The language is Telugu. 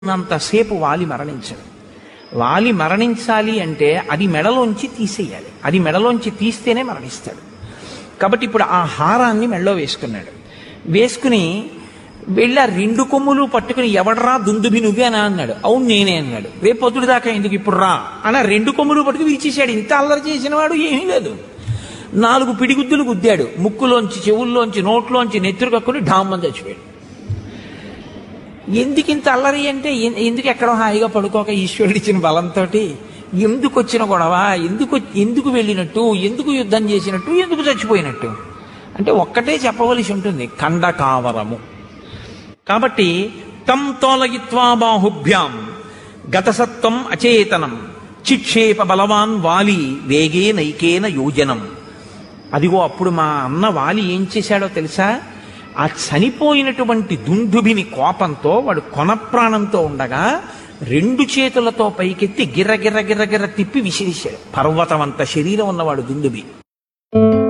ఉన్నంతసేపు వాలి మరణించడు వాలి మరణించాలి అంటే అది మెడలోంచి తీసేయాలి అది మెడలోంచి తీస్తేనే మరణిస్తాడు కాబట్టి ఇప్పుడు ఆ హారాన్ని మెడలో వేసుకున్నాడు వేసుకుని వెళ్ళి ఆ రెండు కొమ్ములు పట్టుకుని ఎవడరా దుందుబి నువ్వే అని అన్నాడు అవును నేనే అన్నాడు రేపు పొద్దుడు దాకా ఎందుకు ఇప్పుడు రా అని ఆ రెండు కొమ్ములు పట్టుకుని విరిచేశాడు ఇంత అల్లరి చేసిన వాడు ఏమీ లేదు నాలుగు పిడిగుద్దులు గుద్దాడు ముక్కులోంచి చెవుల్లోంచి నోట్లోంచి నెత్తురు కక్కుని ఢామ్మని చచ్చిపోయాడు ఎందుకు ఇంత అల్లరి అంటే ఎన్- ఎందుకు ఎక్కడో హాయిగా పడుకోక ఈశ్వరుడు ఇచ్చిన బలంతో ఎందుకు వచ్చిన గొడవ ఎందుకు ఎందుకు వెళ్ళినట్టు ఎందుకు యుద్ధం చేసినట్టు ఎందుకు చచ్చిపోయినట్టు అంటే ఒక్కటే చెప్పవలసి ఉంటుంది ఖండ కావరము కాబట్టి తం తోలగిత్వా బాహుభ్యాం గతసత్వం అచేతనం చిక్షేప బలవాన్ వాలి వేగే నైకేన యోజనం అదిగో అప్పుడు మా అన్న వాలి ఏం చేశాడో తెలుసా ఆ చనిపోయినటువంటి దుందుభిని కోపంతో వాడు కొన ప్రాణంతో ఉండగా రెండు చేతులతో పైకెత్తి గిర్ర గిర్ర గిర్ర గిర్ర తిప్పి విసిరిశాడు పర్వతం అంత శరీరం ఉన్నవాడు దుందుబి